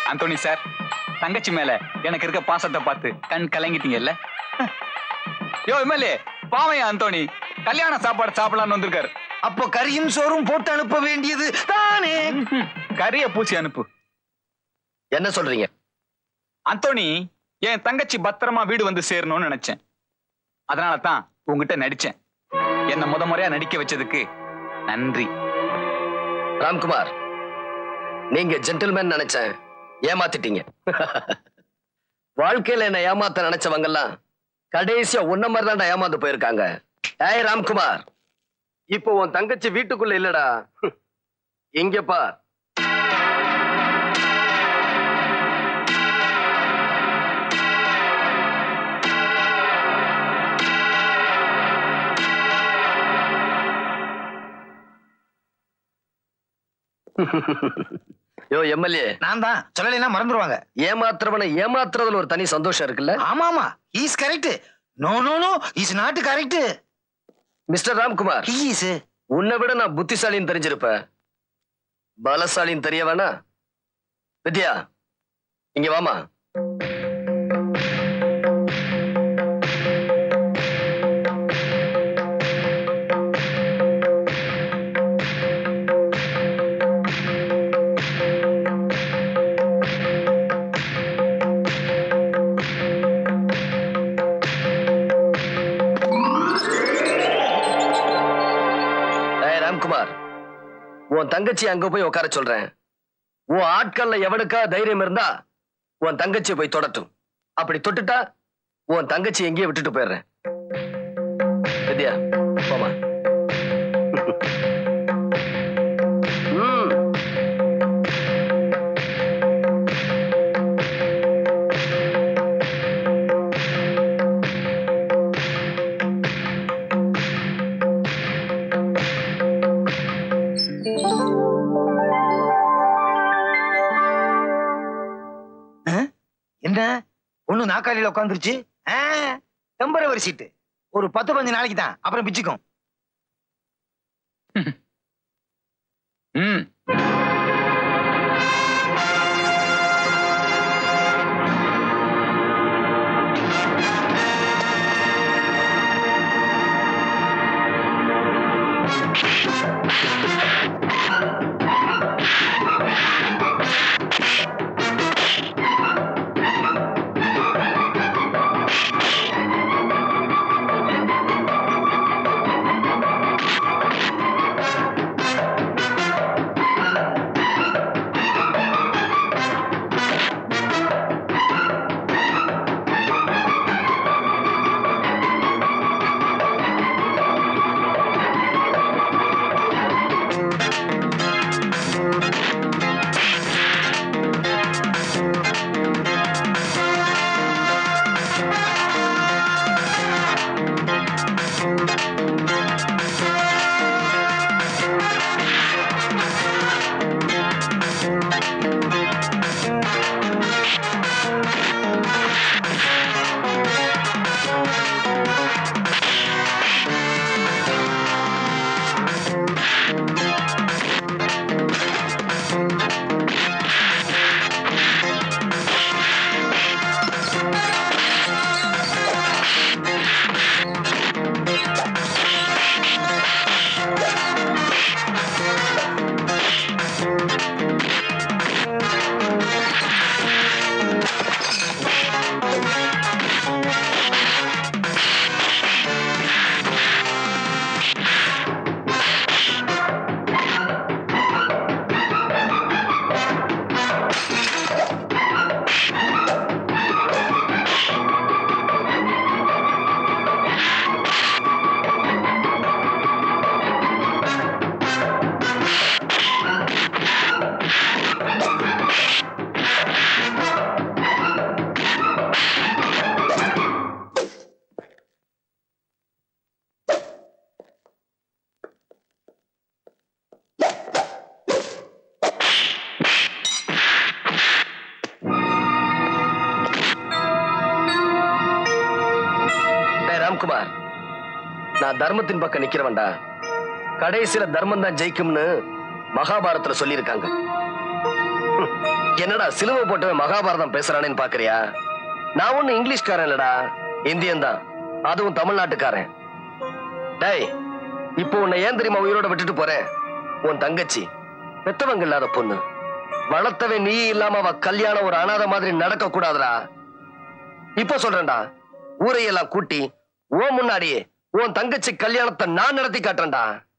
Anthony sir தங்கச்சி மேல எனக்கு இருக்க பாசத்தை பார்த்து கண் கலங்கிட்டீங்கல்ல யோ எம்எல்ஏ பாவையா அந்தோனி கல்யாண சாப்பாடு சாப்பிடலாம்னு வந்திருக்காரு அப்போ கறியும் சோறும் போட்டு அனுப்ப வேண்டியது தானே ம்ஹும். கறிய பூசி அனுப்பு என்ன சொல்றீங்க அந்தோனி என் தங்கச்சி பத்திரமா வீடு வந்து சேரணும்னு நினைச்சேன் அதனால தான் உங்ககிட்ட நடிச்சேன் என்ன முத முறையா நடிக்க வச்சதுக்கு நன்றி ராம்குமார் நீங்க ஜென்டில்மேன் நினைச்சேன் ஏமாத்திட்டீங்க வாழ்க்கையில என்ன ஏமாத்த நினைச்சவங்க எல்லாம் கடைசியா உன்ன மாதிரி தான்டா ஏமாந்து போயிருக்காங்க ஏய் ராம்குமார் இப்போ உன் தங்கச்சி வீட்டுக்குள்ள இல்லடா இங்க பார் யோ எம்எல்ஏ நான் தான் சொல்லலைன்னா மறந்துருவாங்க ஏமாத்துறவனை ஏமாத்துறதுல ஒரு தனி சந்தோஷம் இருக்குல்ல ஆமா ஆமா is correct no no no is not correct mister Ramkumar he is உன்னை விட நான் புத்திசாலின்னு தெரிஞ்சிருப்ப பலசாலின்னு தெரிய வேணா வித்யா இங்க வாமா ஏய் ராம்குமார் உன் தங்கச்சி அங்க போய் உட்கார சொல்றேன் உன் ஆட்கள்ல எவனுக்கா தைரியம் இருந்தா உன் தங்கச்சியை போய் தொடட்டும் அப்படி தொட்டுட்டா உன் தங்கச்சி எங்கேயே விட்டுட்டு போயிடுறேன் வித்யா போமா ம் என்ன ஒண்ணு நாக்காளியில உட்காந்துருச்சு டெம்பரவரி சீட்டு ஒரு பத்து பதினஞ்சு நாளைக்கு தான் அப்புறம் பிச்சுக்கும் ம் டேய் ராம்குமார் நான் தர்மத்தின் பக்கம் நிக்கிறவன்டா கடைசியில தர்மம் தான் ஜெயிக்கும்னு மகாபாரத்துல சொல்லியிருக்காங்க என்னடா சிலுவை போட்டவன் மகாபாரதம் பேசுறானேன்னு பாக்குறியா நான் ஒண்ணு இங்கிலீஷ்காரன் இல்லடா இந்தியன் தான் அதுவும் தமிழ்நாட்டுக்காரன் டேய் இப்போ உன்னை ஏன் தெரியுமா உயிரோட விட்டுட்டு போறேன் உன் தங்கச்சி பெத்தவங்க இல்லாத பொண்ணு வளர்த்தவன் நீ இல்லாம அவ கல்யாணம் ஒரு அனாதை மாதிரி நடக்க கூடாதுடா இப்போ சொல்றேன்டா ஊரையெல்லாம் கூட்டி ஓ முன்னாடியே உன் தங்கச்சி கல்யாணத்தை நான் நடத்தி காட்டுறேன்டா